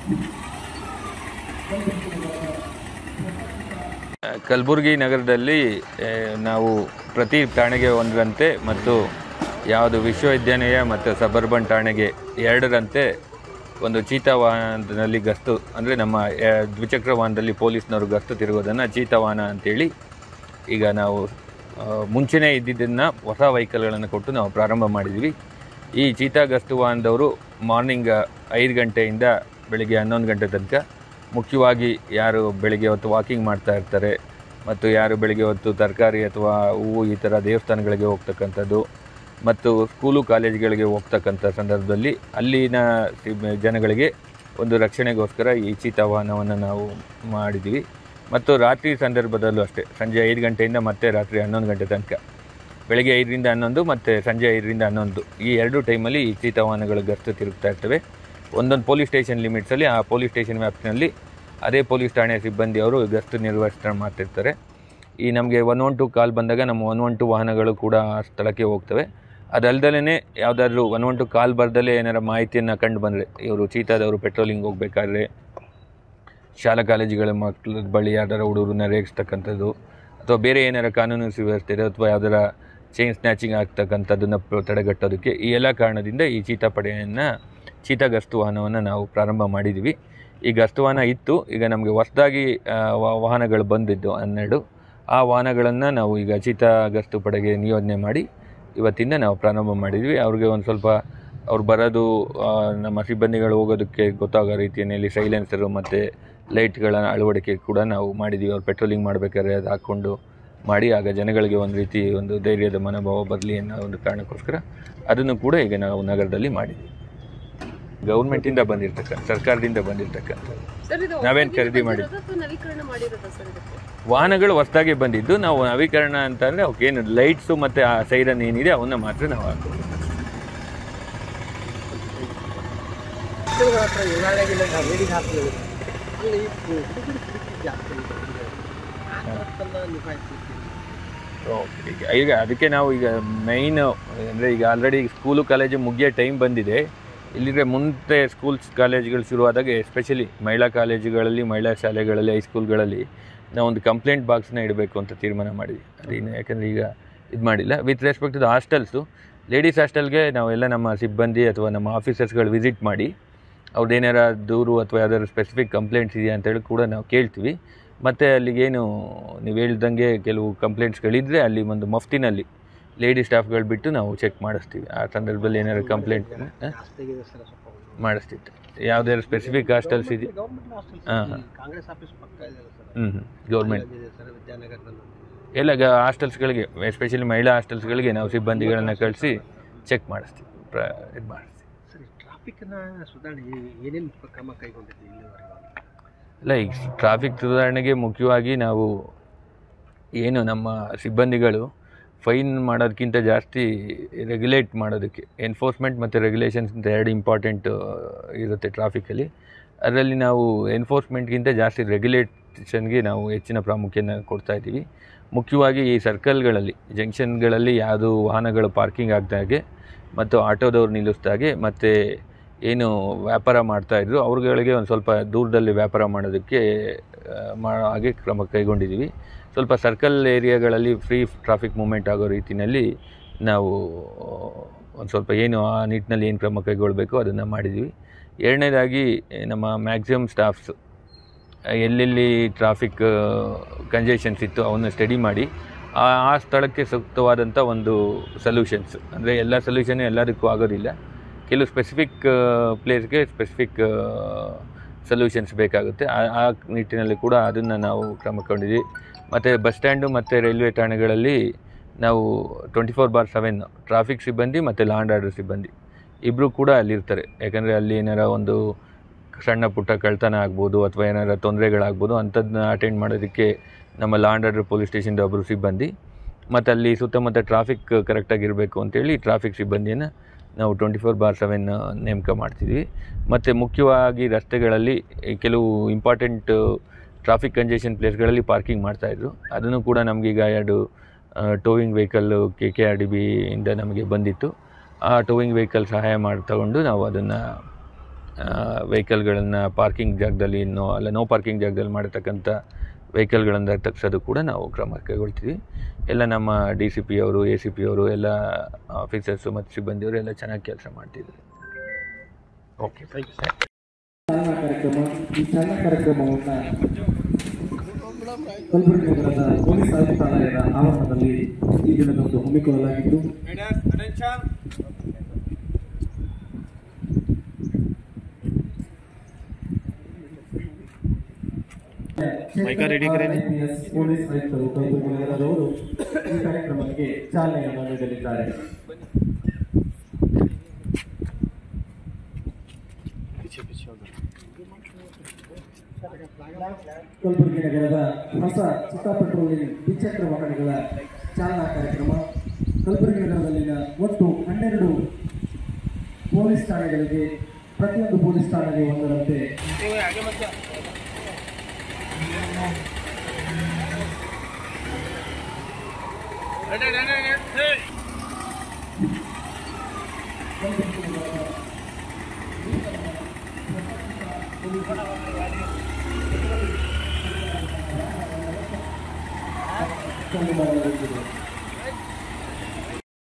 ಕಲಬುರಗಿ ನಗರದಲ್ಲಿ ಆ, ನಾವು ಪ್ರತಿ ಠಾಣೆಗೆ ಒಂದರಂತೆ ಮತ್ತು ಯಾವುದು ವಿಶ್ವವಿದ್ಯಾನಿಲಯ ಮತ್ತು ಸಬರ್ಬನ್ ಠಾಣೆಗೆ ಎರಡರಂತೆ ಒಂದು ಚೀತಾ ವಾಹನದಲ್ಲಿ ಗಸ್ತು ಅಂದರೆ ನಮ್ಮ ಆ, ದ್ವಿಚಕ್ರ ವಾಹನದಲ್ಲಿ ಪೊಲೀಸ್ನವರು ಗಸ್ತು ತಿರುಗೋದನ್ನು ಚೀತಾ ವಾಹನ ಅಂತೇಳಿ ಈಗ ನಾವು ಆ, ಮುಂಚೆನೇ ಇದ್ದಿದ್ದನ್ನು ಹೊಸ ವೆಹಿಕಲ್ಗಳನ್ನು ಕೊಟ್ಟು ನಾವು ಪ್ರಾರಂಭ ಮಾಡಿದ್ವಿ ಈ ಚೀತಾ ಗಸ್ತು ವಾಹನದವರು ಮಾರ್ನಿಂಗ್ ಐದು ಗಂಟೆಯಿಂದ ಬೆಳಿಗ್ಗೆ ಹನ್ನೊಂದು ಗಂಟೆ ತನಕ ಮುಖ್ಯವಾಗಿ ಯಾರು ಬೆಳಿಗ್ಗೆ ಹೊತ್ತು ವಾಕಿಂಗ್ ಮಾಡ್ತಾ ಇರ್ತಾರೆ ಮತ್ತು ಯಾರು ಬೆಳಿಗ್ಗೆ ಹೊತ್ತು ತರಕಾರಿ ಅಥವಾ ಹೂವು ಈ ಥರ ದೇವಸ್ಥಾನಗಳಿಗೆ ಹೋಗ್ತಕ್ಕಂಥದ್ದು ಮತ್ತು ಸ್ಕೂಲು ಕಾಲೇಜುಗಳಿಗೆ ಹೋಗ್ತಕ್ಕಂಥ ಸಂದರ್ಭದಲ್ಲಿ ಅಲ್ಲಿನ ಸಿಬ್- ಜನಗಳಿಗೆ ಒಂದು ರಕ್ಷಣೆಗೋಸ್ಕರ ಈ ಚೀತಾ ವಾಹನವನ್ನು ನಾವು ಮಾಡಿದ್ವಿ ಮತ್ತು ರಾತ್ರಿ ಸಂದರ್ಭದಲ್ಲೂ ಅಷ್ಟೇ ಸಂಜೆ ಐದು ಗಂಟೆಯಿಂದ ಮತ್ತೆ ರಾತ್ರಿ ಹನ್ನೊಂದು ಗಂಟೆ ತನಕ ಬೆಳಗ್ಗೆ ಐದರಿಂದ ಹನ್ನೊಂದು ಮತ್ತು ಸಂಜೆ ಐದರಿಂದ ಹನ್ನೊಂದು ಈ ಎರಡು ಟೈಮಲ್ಲಿ ಈ ಚೀತಾ ವಾಹನಗಳು ಗಸ್ತು ತಿರುಗ್ತಾ ಇರ್ತವೆ ಒಂದೊಂದು ಪೊಲೀಸ್ ಸ್ಟೇಷನ್ ಲಿಮಿಟ್ಸಲ್ಲಿ ಆ ಪೊಲೀಸ್ ಸ್ಟೇಷನ್ ವ್ಯಾಪ್ತಿನಲ್ಲಿ ಅದೇ ಪೊಲೀಸ್ ಠಾಣೆಯ ಸಿಬ್ಬಂದಿಯವರು ಗಸ್ತು ನಿರ್ವಹಿಸ್ತಾ ಮಾಡ್ತಿರ್ತಾರೆ ಈ ನಮಗೆ ಒನ್ ಒನ್ ಟು ಕಾಲ್ ಬಂದಾಗ ನಮ್ಮ ಒನ್ ಒನ್ ಟು ವಾಹನಗಳು ಕೂಡ ಆ ಸ್ಥಳಕ್ಕೆ ಹೋಗ್ತವೆ ಅದಲ್ದಲೇ ಯಾವುದಾದ್ರೂ ಒನ್ ಒನ್ ಟು ಕಾಲ್ ಬರ್ದಲೇ ಏನಾರ ಮಾಹಿತಿಯನ್ನು ಕಂಡು ಬಂದರೆ ಇವರು ಚೀತಾದವರು ಪೆಟ್ರೋಲಿಂಗ್ ಹೋಗ್ಬೇಕಾದ್ರೆ ಶಾಲಾ ಕಾಲೇಜುಗಳ ಮಕ್ಕಳ ಬಳಿ ಯಾವ್ದಾರ ಹುಡುಗರನ್ನ ರೇಗಿಸ್ತಕ್ಕಂಥದ್ದು ಅಥವಾ ಬೇರೆ ಏನಾರ ಕಾನೂನು ಸುವ್ಯವಸ್ಥೆ ಇದೆ ಅಥವಾ ಯಾವ್ದಾರ ಚೈನ್ ಸ್ನ್ಯಾಚಿಂಗ್ ಆಗ್ತಕ್ಕಂಥದ್ದನ್ನು ಪ್ರ- ತಡೆಗಟ್ಟೋದಕ್ಕೆ ಈ ಎಲ್ಲ ಕಾರಣದಿಂದ ಈ ಚೀತಾ ಪಡೆಯನ್ನು ಚೀತಾ ಗಸ್ತು ವಾಹನವನ್ನು ನಾವು ಪ್ರಾರಂಭ ಮಾಡಿದ್ವಿ ಈ ಗಸ್ತು ವಾಹನ ಇತ್ತು ಈಗ ನಮಗೆ ಹೊಸದಾಗಿ ವಾಹನಗಳು ಬಂದಿದ್ದು ಹನ್ನೆರಡು ಆ ವಾಹನಗಳನ್ನು ನಾವು ಈಗ ಚೀತಾ ಗಸ್ತು ಪಡೆಗೆ ನಿಯೋಜನೆ ಮಾಡಿ ಇವತ್ತಿಂದ ನಾವು ಪ್ರಾರಂಭ ಮಾಡಿದ್ವಿ ಅವ್ರಿಗೆ ಒಂದು ಸ್ವಲ್ಪ ಅವ್ರು ಬರೋದು ಆ, ನಮ್ಮ ಸಿಬ್ಬಂದಿಗಳು ಹೋಗೋದಕ್ಕೆ ಗೊತ್ತಾಗೋ ರೀತಿಯಲ್ಲಿ ಸೈಲೆನ್ಸರು ಮತ್ತು ಲೈಟ್ಗಳ ಅಳವಡಿಕೆ ಕೂಡ ನಾವು ಮಾಡಿದ್ದೀವಿ ಅವ್ರು ಪೆಟ್ರೋಲಿಂಗ್ ಮಾಡಬೇಕಾದ್ರೆ ಅದು ಹಾಕ್ಕೊಂಡು ಮಾಡಿ ಆಗ ಜನಗಳಿಗೆ ಒಂದು ರೀತಿ ಒಂದು ಧೈರ್ಯದ ಮನೋಭಾವ ಬರಲಿ ಅನ್ನೋ ಒಂದು ಕಾರಣಕ್ಕೋಸ್ಕರ ಅದನ್ನು ಕೂಡ ಈಗ ನಾವು ನಗರದಲ್ಲಿ ಮಾಡಿದ್ದೀವಿ ಗೌರ್ಮೆಂಟಿಂದ ಬಂದಿರ್ತಕ್ಕಂಥ ಸರ್ಕಾರದಿಂದ ಬಂದಿರ್ತಕ್ಕಂಥ ಸರ್ ಇದು ನಾವೇನ್ ಹೊಸ್ದಾಗಿ ಖರೀದಿ ಮಾಡಿ- ಬಂದಿರೋದಾ ಅಥವಾ ನವೀಕರಣ ಮಾಡಿರೋದಾ ಸರ್ ಇದಕ್ಕೆ ವಾಹನಗಳು ಹೊಸದಾಗಿ ಬಂದಿದ್ದು ನಾವು ನವೀಕರಣ ಅಂತಂದರೆ ಅವಕ್ಕೇನು ಲೈಟ್ಸು ಮತ್ತು ಆ ಸೈರನ್ ಏನಿದೆ ಅವನ್ನ ಮಾತ್ರ ನಾವು ಹಾಕೋದು ಮಕ್ಕಳುಗಳ ಹತ್ರ ಉದಾಹರಣೆಗೆ ವೇಡಿಂಗ್ ಹಾಕ್ತೀವಿ ಅಲ್ಲಿ ಹುಡುಗರು ಪ್ರೀತಿ ಜಾಸ್ತಿ ಇದೆ. ಆ ಥರದ್ದನ್ನ ನಿಭಾಯಿಸ್ತೀವಿ ಓಕೆ ಈಗ ಈಗ ಅದಕ್ಕೆ ನಾವು ಈಗ ಮೈನ್ ಅಂದರೆ ಈಗ ಆಲ್ರೆಡಿ ಸ್ಕೂಲು ಕಾಲೇಜು ಮುಗಿಯೋ ಟೈಮ್ ಬಂದಿದೆ ಇಲ್ಲಿದ್ರೆ ಮುಂದೆ ಸ್ಕೂಲ್ಸ್ ಕಾಲೇಜುಗಳು ಶುರುವಾದಾಗ ಎಸ್ಪೆಷಲಿ ಮಹಿಳಾ ಕಾಲೇಜುಗಳಲ್ಲಿ ಮಹಿಳಾ ಶಾಲೆಗಳಲ್ಲಿ ಹೈಸ್ಕೂಲ್ಗಳಲ್ಲಿ ನಾವು ಒಂದು ಕಂಪ್ಲೇಂಟ್ ಬಾಕ್ಸ್ನ ಇಡಬೇಕು ಅಂತ ತೀರ್ಮಾನ ಮಾಡಿದ್ವಿ ಅದೇನು ಯಾಕಂದರೆ ಈಗ ಇದು ಮಾಡಿಲ್ಲ with respect to hostels ladies ಹಾಸ್ಟೆಲ್ಗೆ ನಾವೆಲ್ಲ ನಮ್ಮ ಸಿಬ್ಬಂದಿ ಅಥವಾ ನಮ್ಮ ಆಫೀಸರ್ಸ್ಗಳು ವಿಸಿಟ್ ಮಾಡಿ ಅವ್ರದ್ದು ಏನಾರ ದೂರು ಅಥವಾ ಯಾವ್ದಾದ್ರು ಸ್ಪೆಸಿಫಿಕ್ ಕಂಪ್ಲೇಂಟ್ಸ್ ಇದೆಯಾ ಅಂತೇಳಿ ಕೂಡ ನಾವು ಕೇಳ್ತೀವಿ ಮತ್ತು ಅಲ್ಲಿಗೇನು ನೀವು ಹೇಳ್ದಂಗೆ ಕೆಲವು ಕಂಪ್ಲೇಂಟ್ಸ್ಗಳಿದ್ದರೆ ಅಲ್ಲಿ ಒಂದು ಮಫ್ತಿನಲ್ಲಿ ಲೇಡಿ ಸ್ಟಾಫ್ಗಳು ಬಿಟ್ಟು ನಾವು ಚೆಕ್ ಮಾಡಿಸ್ತೀವಿ ಆ ಸಂದರ್ಭದಲ್ಲಿ ಏನಾದ್ರು ಕಂಪ್ಲೇಂಟ್ ಜಾಸ್ತಿ ಆಗಿದೆ ಸರ್ ಸ್ವಲ್ಪ ಒಂದು. ಮಾಡಿಸ್ತಿತ್ತು ಯಾವುದಾದ್ರು ಸ್ಪೆಸಿಫಿಕ್ ಹಾಸ್ಟೆಲ್ಸ್ ಇದೆ ಗೌರ್ಮೆಂಟ್ ಹಾಸ್ಟೆಲ್ ಹಾ, ಸರ್, ಹಾ. ಈ ಕಾಂಗ್ರೆಸ್ ಆಫೀಸ್ ಪಕ್ಕ ಇದೆ ಸರ್ ಹ್ಞೂ ಹ್ಞೂ ಗೌರ್ಮೆಂಟ್ ಇದೆ ಸರ್ ವಿದ್ಯಾನಗರದಲ್ಲಿ ಎಲ್ಲ ಗ ಹಾಸ್ಟೆಲ್ಸ್ಗಳಿಗೆ ಎಸ್ಪೆಷಲಿ ಮಹಿಳಾ ಹಾಸ್ಟೆಲ್ಸ್ಗಳಿಗೆ ನಾವು ಸಿಬ್ಬಂದಿಗಳನ್ನು ಕಳಿಸಿ ಚೆಕ್ ಮಾಡಿಸ್ತೀವಿ ಪ್ರ ಇದು ಮಾಡಿಸ್ತೀವಿ ಸರಿ ಟ್ರಾಫಿಕ್ನ ಸುಧಾರಣೆ ಏನೇನು ಕ್ರಮ ಕೈಗೊಂಡಿದ್ದೀವಿ ಇಲ್ಲಿವರೆಗೂ ಅಲ್ಲ ಈಗ ಟ್ರಾಫಿಕ್ ಸುಧಾರಣೆಗೆ ಮುಖ್ಯವಾಗಿ ನಾವು ಏನು ನಮ್ಮ ಸಿಬ್ಬಂದಿಗಳು ಫೈನ್ ಮಾಡೋದಕ್ಕಿಂತ ಜಾಸ್ತಿ ರೆಗ್ಯುಲೇಟ್ ಮಾಡೋದಕ್ಕೆ ಎನ್ಫೋರ್ಸ್ಮೆಂಟ್ ಮತ್ತು ರೆಗ್ಯುಲೇಷನ್ಸ್ ಅಂತ ಎರಡು ಇಂಪಾರ್ಟೆಂಟ್ ಇರುತ್ತೆ ಟ್ರಾಫಿಕಲ್ಲಿ ಅದರಲ್ಲಿ ನಾವು ಎನ್ಫೋರ್ಸ್ಮೆಂಟ್ಗಿಂತ ಜಾಸ್ತಿ ರೆಗ್ಯುಲೇಷನ್ಗೆ ನಾವು ಹೆಚ್ಚಿನ ಪ್ರಾಮುಖ್ಯನ ಕೊಡ್ತಾ ಇದ್ದೀವಿ ಮುಖ್ಯವಾಗಿ ಈ ಸರ್ಕಲ್ಗಳಲ್ಲಿ ಜಂಕ್ಷನ್ಗಳಲ್ಲಿ ಯಾವುದು ವಾಹನಗಳು ಪಾರ್ಕಿಂಗ್ ಆಗ್ದಾಗೆ ಮತ್ತು ಆಟೋದವ್ರು ನಿಲ್ಲಿಸ್ದಾಗೆ ಮತ್ತು ಏನು ವ್ಯಾಪಾರ ಮಾಡ್ತಾಯಿದ್ರು ಅವ್ರುಗಳಿಗೆ ಒಂದು ಸ್ವಲ್ಪ ದೂರದಲ್ಲಿ ವ್ಯಾಪಾರ ಮಾಡೋದಕ್ಕೆ ಆ, ಮಾಡೋ ಹಾಗೆ ಕ್ರಮ ಕೈಗೊಂಡಿದ್ದೀವಿ ಸ್ವಲ್ಪ ಸರ್ಕಲ್ ಏರಿಯಾಗಳಲ್ಲಿ ಫ್ರೀ ಟ್ರಾಫಿಕ್ ಮೂಮೆಂಟ್ ಆಗೋ ರೀತಿಯಲ್ಲಿ ನಾವು ಒಂದು ಸ್ವಲ್ಪ ಏನು ಆ ನಿಟ್ಟಿನಲ್ಲಿ ಏನು ಕ್ರಮ ಕೈಗೊಳ್ಳಬೇಕು ಅದನ್ನು ಮಾಡಿದ್ದೀವಿ ಎರಡನೇದಾಗಿ ನಮ್ಮ ಮ್ಯಾಕ್ಸಿಮಮ್ ಸ್ಟಾಫ್ಸ್ ಎಲ್ಲೆಲ್ಲಿ ಟ್ರಾಫಿಕ್ ಕಂಜೆಷನ್ಸ್ ಇತ್ತು ಅವನ್ನ ಸ್ಟಡಿ ಮಾಡಿ ಆ ಆ ಸ್ಥಳಕ್ಕೆ ಸೂಕ್ತವಾದಂಥ ಒಂದು ಸೊಲ್ಯೂಷನ್ಸ್ ಅಂದರೆ ಎಲ್ಲ ಸೊಲ್ಯೂಷನ್ ಎಲ್ಲದಕ್ಕೂ ಆಗೋದಿಲ್ಲ ಕೆಲವು ಸ್ಪೆಸಿಫಿಕ್ ಪ್ಲೇಸ್ಗೆ ಸ್ಪೆಸಿಫಿಕ್ ಸೊಲ್ಯೂಷನ್ಸ್ ಬೇಕಾಗುತ್ತೆ ಆ ಆ ನಿಟ್ಟಿನಲ್ಲಿ ಕೂಡ ಅದನ್ನು ನಾವು ಕ್ರಮ ಕೊಂಡಿದ್ವಿ ಮತ್ತು ಬಸ್ ಸ್ಟ್ಯಾಂಡು ಮತ್ತು ರೈಲ್ವೆ ಠಾಣೆಗಳಲ್ಲಿ ನಾವು twenty four bar seven traffic ಸಿಬ್ಬಂದಿ ಮತ್ತು ಲಾ ಆ್ಯಂಡ್ ಆರ್ಡರ್ ಸಿಬ್ಬಂದಿ ಇಬ್ಬರು ಕೂಡ ಅಲ್ಲಿರ್ತಾರೆ ಯಾಕಂದರೆ ಅಲ್ಲಿ ಏನಾರ ಒಂದು ಸಣ್ಣ ಪುಟ್ಟ ಕಳ್ತನ ಆಗ್ಬೋದು ಅಥವಾ ಏನಾರ ತೊಂದರೆಗಳಾಗ್ಬೋದು ಅಂಥದ್ದನ್ನ ಅಟೆಂಡ್ ಮಾಡೋದಕ್ಕೆ ನಮ್ಮ ಲಾ ಆ್ಯಂಡ್ ಆರ್ಡರ್ ಪೊಲೀಸ್ ಸ್ಟೇಷನ್ದ ಒಬ್ಬರು ಸಿಬ್ಬಂದಿ ಮತ್ತು ಅಲ್ಲಿ ಸುತ್ತಮುತ್ತ ಟ್ರಾಫಿಕ್ ಕರೆಕ್ಟಾಗಿರಬೇಕು ಅಂತೇಳಿ ಟ್ರಾಫಿಕ್ ಸಿಬ್ಬಂದಿಯನ್ನು ನಾವು ಟ್ವೆಂಟಿ ಫೋರ್ ಬಾರ್ ಸೆವೆನ್ ನೇಮಕ ಮಾಡ್ತಿದ್ವಿ ಮತ್ತು ಮುಖ್ಯವಾಗಿ ರಸ್ತೆಗಳಲ್ಲಿ ಈ ಕೆಲವು ಇಂಪಾರ್ಟೆಂಟ್ ಟ್ರಾಫಿಕ್ ಕಂಜೆಷನ್ ಪ್ಲೇಸ್ಗಳಲ್ಲಿ ಪಾರ್ಕಿಂಗ್ ಮಾಡ್ತಾಯಿದ್ರು ಅದನ್ನು ಕೂಡ ನಮಗೀಗ ಎರಡು towing vehicle K K R D ಬಿಯಿಂದ ನಮಗೆ ಬಂದಿತ್ತು ಆ ಟೋವಿಂಗ್ ವೆಹಿಕಲ್ ಸಹಾಯ ಮಾಡಿ ತಗೊಂಡು ನಾವು ಅದನ್ನು ವೆಹಿಕಲ್ಗಳನ್ನು ಪಾರ್ಕಿಂಗ್ ಜಾಗದಲ್ಲಿ ನೋ ಅಲ್ಲ ನೋ ಪಾರ್ಕಿಂಗ್ ಜಾಗದಲ್ಲಿ ಮಾಡಿರ್ತಕ್ಕಂಥ ವೆಹಿಕಲ್ಗಳನ್ನು ತಗ್ಸೋದು ಕೂಡ ನಾವು ಕ್ರಮ ಕೈಗೊಳ್ತೀವಿ ಎಲ್ಲ ನಮ್ಮ ಡಿ ಸಿ ಪಿ ಅವರು ಎ ಸಿ ಪಿ ಅವರು ಎಲ್ಲ ಆಫೀಸರ್ಸು ಮತ್ತು ಸಿಬ್ಬಂದಿಯವರು ಎಲ್ಲ ಚೆನ್ನಾಗಿ ಕೆಲಸ ಮಾಡ್ತಿದ್ದಾರೆ ಓಕೆ ಚಾಲನಾ ಕಾರ್ಯಕ್ರಮ ಈ ಚಾಲನಾ ಕಾರ್ಯಕ್ರಮವನ್ನು ಕಲಬುರಗಿ ನಗರದ ಪೊಲೀಸ್ ಆಯುಕ್ತಾಲಯದ ಆವರಣದಲ್ಲಿ ಈ ದಿನದಂದು ಹಮ್ಮಿಕೊಳ್ಳಲಾಗಿದ್ದು IPS ಪೊಲೀಸ್ ಆಯುಕ್ತರು ಕಲಬುರಗಿ ನಗರದವರು ಈ ಕಾರ್ಯಕ್ರಮಕ್ಕೆ ಚಾಲನೆಯನ್ನು ನೀಡಲಿದ್ದಾರೆ ಕಲಬುರಗಿ ನಗರದ ಹೊಸ ಚಿತ್ತ ಪೆಟ್ರೋಲಿಂಗ್ ದ್ವಿಚಕ್ರ ವಾಹನಗಳ ಚಾಲನಾ ಕಾರ್ಯಕ್ರಮ ಕಲಬುರಗಿ ನಗರದಲ್ಲಿನ ಒಟ್ಟು ಹನ್ನೆರಡು ಪೊಲೀಸ್ ಠಾಣೆಗಳಿಗೆ ಪ್ರತಿಯೊಂದು ಪೊಲೀಸ್ ಠಾಣೆಗೆ ಒಂದರಂತೆ ಕಂಡು ಬರಲಾಗುತ್ತಿದೆ